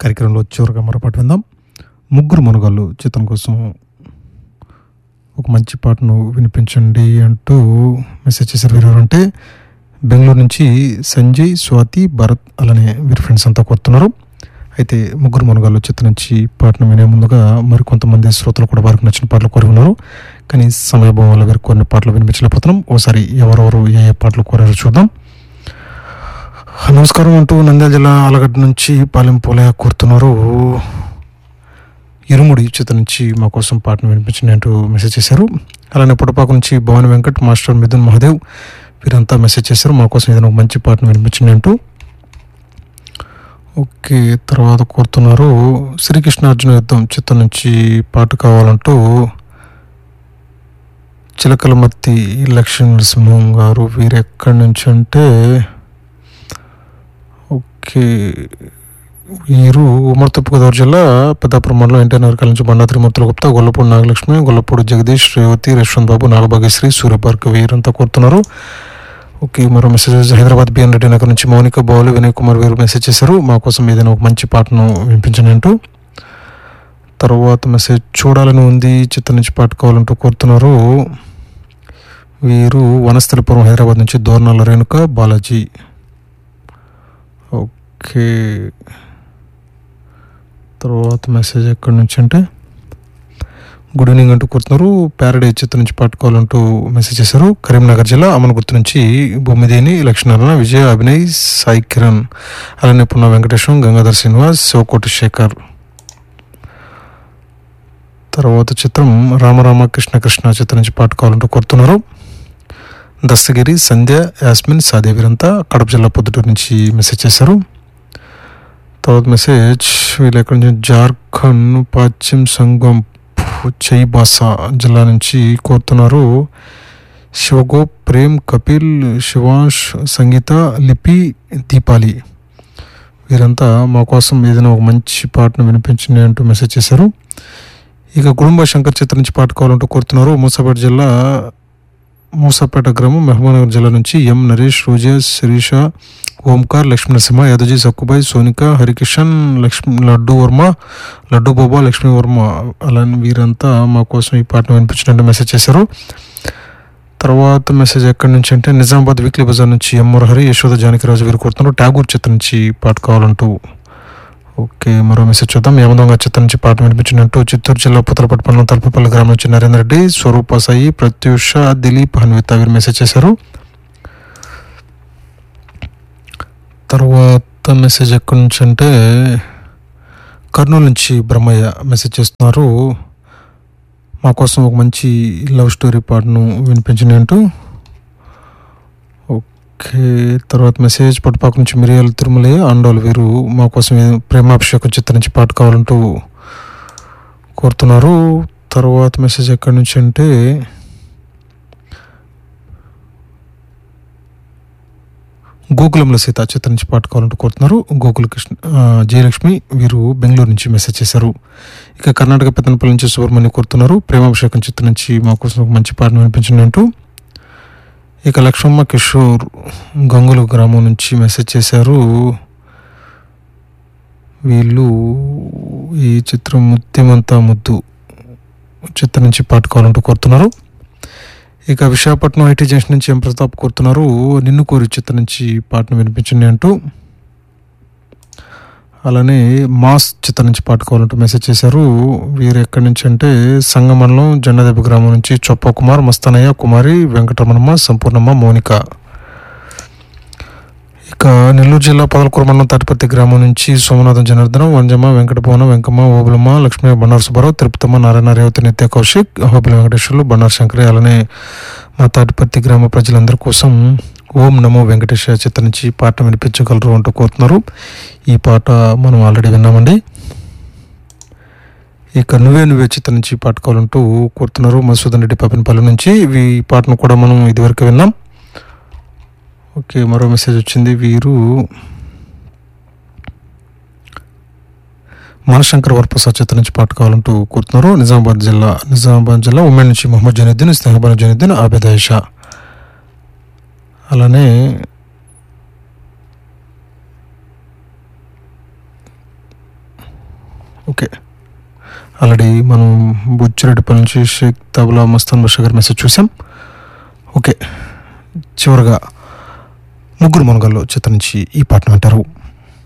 కార్యక్రమంలో చివరిగా మరపాటు విందాం ముగ్గురు మునగాళ్ళు చిత్రం కోసం ఒక మంచి పాటను వినిపించండి అంటూ మెసేజ్ చేశారు వీరు ఎవరంటే బెంగళూరు నుంచి సంజయ్ స్వాతి భరత్ అలానే వీరి ఫ్రెండ్స్ అంతా కోరుతున్నారు అయితే ముగ్గురు మునగాళ్ళు చిత్రం నుంచి పాటను వినే ముందుగా మరి కొంతమంది శ్రోతలు కూడా వారికి నచ్చిన పాటలు కోరి ఉన్నారు కానీ సమయభావం వల్ల వీరికి కొన్ని పాటలు వినిపించలేకపోతున్నాం ఓసారి ఎవరెవరు ఏ ఏ పాటలు కోరారో చూద్దాం నమస్కారం అంటూ నంద్యాల జిల్లా ఆలగడ్డ నుంచి పాలెం పోలే కోరుతున్నారు ఇరుముడి చిత్రం నుంచి మా కోసం పాటను వినిపించండి అంటూ మెసేజ్ చేశారు అలానే పుట్టపాక నుంచి భవాని వెంకట్ మాస్టర్ మిథున్ మహాదేవ్ వీరంతా మెసేజ్ చేశారు మా కోసం ఏదైనా ఒక మంచి పాటను వినిపించండి అంటూ ఓకే తర్వాత కోరుతున్నారు శ్రీకృష్ణ అర్జున యుద్ధం చిత్రం నుంచి పాట కావాలంటూ చిలకలమర్తి లక్ష్మీ నరసింహం గారు వీరు ఎక్కడి నుంచి అంటే ఓకే వీరు ఉమ్మడి తూర్పుగోదావరి జిల్లా పెద్దాపురం మండలం ఎన్టీ నగర్ నుంచి బండా త్రిమూర్తుల గుప్తా గొల్లపూడి నాగలక్ష్మి గొల్లపూడి జగదీష్ రేవతి యశ్వంత్ బాబు నాగభాగ్యశ్రీ సూర్యపార్క్ వీరంతా కోరుతున్నారు ఓకే మరో మెసేజ్ హైదరాబాద్ బిఎన్ రెడ్డి నగర్ నుంచి మౌనిక బాలు వినయ్ కుమార్ వీరు మెసేజ్ చేశారు మా కోసం ఏదైనా ఒక మంచి పాటను వినిపించండి అంటూ తర్వాత మెసేజ్ చూడాలని ఉంది చిత్రం నుంచి పాట కావాలంటూ కోరుతున్నారు వీరు వనస్థలిపురం హైదరాబాద్ నుంచి దోర్నాల రేణుక బాలాజీ ఓకే తర్వాత మెసేజ్ ఎక్కడి నుంచి అంటే గుడ్ ఈవినింగ్ అంటూ కోరుతున్నారు ప్యారడై చిత్రం నుంచి పాటుకోవాలంటూ మెసేజ్ చేశారు కరీంనగర్ జిల్లా అమనగుర్తు నుంచి బొమ్మిదేని లక్ష్మీనారాయణ విజయ అభినయ్ సాయి కిరణ్ అలానే పున్న వెంకటేశ్వరం గంగాధర్ శ్రీనివాస్ శివకోటి శేఖర్ తర్వాత చిత్రం రామరామ కృష్ణ కృష్ణ చిత్రం నుంచి పాటుకోవాలంటూ కోరుతున్నారు దస్తగిరి సంధ్య యాస్మిన్ సాదే వీరంతా కడప జిల్లా పొద్దుటూరు నుంచి మెసేజ్ చేశారు తర్వాత మెసేజ్ వీళ్ళు ఎక్కడి నుంచి జార్ఖండ్ పశ్చిమ సంఘం చైబాసా జిల్లా నుంచి కోరుతున్నారు శివగో ప్రేమ్ కపిల్ శివాంష్ సంగీత లిపి దీపాలి వీరంతా మా కోసం ఏదైనా ఒక మంచి పాటను వినిపించండి అంటూ మెసేజ్ చేశారు ఇక కుటుంబ శంకర్ చిత్రం నుంచి పాట కావాలంటూ కోరుతున్నారు మూసాపేట జిల్లా మూసాపేట గ్రామం మహబూబ్నగర్ జిల్లా నుంచి ఎం నరేష్ రోజా శిరీష ఓంకార్ లక్ష్మీ నరసింహ యాదజీ సక్కుబాయ్ సోనిక హరికిషన్ లక్ష్మీ లడ్డు వర్మ లడ్డు బాబా లక్ష్మీ వర్మ అలానే వీరంతా మా కోసం ఈ పాటను వినిపించినట్టు మెసేజ్ చేశారు తర్వాత మెసేజ్ ఎక్కడి నుంచి అంటే నిజామాబాద్ వీక్లీ బజార్ నుంచి ఎం మురహరి యశోద జానకిరాజు వీరు కోరుతున్నారు ట్యాగూర్ చిత్రం నుంచి పాట కావాలంటూ ఓకే మరో మెసేజ్ చూద్దాం యమదొంగ చిత్రం నుంచి పాట వినిపించినట్టు చిత్తూరు జిల్లా పుత్రపట్టు మండలం తలపపల్లి గ్రామం నుంచి నరేందర్ రెడ్డి స్వరూప సాయి ప్రత్యూష దిలీప్ హన్విత వీరు మెసేజ్ చేశారు తర్వాత మెసేజ్ ఎక్కడి నుంచి అంటే కర్నూలు నుంచి బ్రహ్మయ్య మెసేజ్ చేస్తున్నారు మా కోసం ఒక మంచి లవ్ స్టోరీ పాటను వినిపించండి అంటూ ఓకే తర్వాత మెసేజ్ పట్టుపాక నుంచి మిరియాల తిరుమలయ్య అండోలు వీరు మా కోసం ఏ- ప్రేమాభిషేకం చిత్రం నుంచి పాట కావాలంటూ కోరుతున్నారు తర్వాత మెసేజ్ ఎక్కడి నుంచి అంటే గోకులంలో సీత చిత్రం నుంచి పాట కావాలంటూ కోరుతున్నారు గోకుల కృష్ణ ఆ, జయలక్ష్మి వీరు బెంగళూరు నుంచి మెసేజ్ చేశారు ఇక కర్ణాటక పెద్దనపల్లి నుంచి సుబ్రహ్మణ్యం కోరుతున్నారు ప్రేమాభిషేకం చిత్రం నుంచి మా కోసం ఒక మంచి పాటను వినిపించండి అంటూ ఇక లక్ష్మమ్మ కిషోర్ గంగులు గ్రామం నుంచి మెసేజ్ చేశారు వీళ్ళు ఈ చిత్రం ముత్యమంతా ముద్దు చిత్రం నుంచి పాట కావాలంటూ కోరుతున్నారు ఇక విశాఖపట్నం ఐటీ జంక్షన్ నుంచి ఎం ప్రతాప్ కోరుతున్నారు నిన్ను కోరి చిత్రం నుంచి పాటను వినిపించండి అంటూ అలానే మాస్ చిత్రం నుంచి పాట కావాలంటూ మెసేజ్ చేశారు వీరు ఎక్కడి నుంచి అంటే సంగమండలం జెండదెబ్బ గ్రామం నుంచి చొప్ప కుమార్ మస్తానయ్య కుమారి వెంకటరమణమ్మ సంపూర్ణమ్మ మౌనిక ఇక నెల్లూరు జిల్లా పదలకూరు మండలం తాటిపత్తి గ్రామం నుంచి సోమనాథం జనార్దనం వంజమ్మ వెంకటభవన వెంకమ్మ ఓబులమ్మ లక్ష్మీ బండారు సుబ్బారావు తిరుపతమ్మ నారాయణ రేవతి నిత్య కౌశిక్ హోబిల వెంకటేశ్వర్లు బండారు శంకరి అలానే మా తాటిపత్తి గ్రామ ప్రజలందరి కోసం ఓం నమో వెంకటేశ్వర చిత్ర నుంచి పాట వినిపించగలరు అంటూ కోరుతున్నారు ఈ పాట మనం ఆల్రెడీ విన్నామండి ఇక నువ్వే నువ్వే చిత్రం నుంచి పాట కావాలంటూ కోరుతున్నారు మసూదన్ రెడ్డి పాపినపల్లి నుంచి ఈ పాటను కూడా మనం ఇదివరకు విన్నాం ఓకే మరో మెసేజ్ వచ్చింది వీరు మనశంకర్ వరప్రసాద్ చిత్రం నుంచి పాట కావాలంటూ కోరుతున్నారు నిజామాబాద్ జిల్లా నిజామాబాద్ జిల్లా ఉమ్మడి నుంచి మొహమ్మద్ జైనుద్దీన్ స్నేహబాన్ జైనుద్దీన్ ఆబేద్ ఆయిషా అలానే ఓకే ఆల్రెడీ మనం బుచ్చిరెడ్డిపల్లి నుంచి షేక్ తబలా మస్తాన్ బషా గారి మెసేజ్ చూసాం ఓకే చివరగా ముగ్గురు మనగాళ్ళు చిత్రం నుంచి ఈ పాటను వింటారు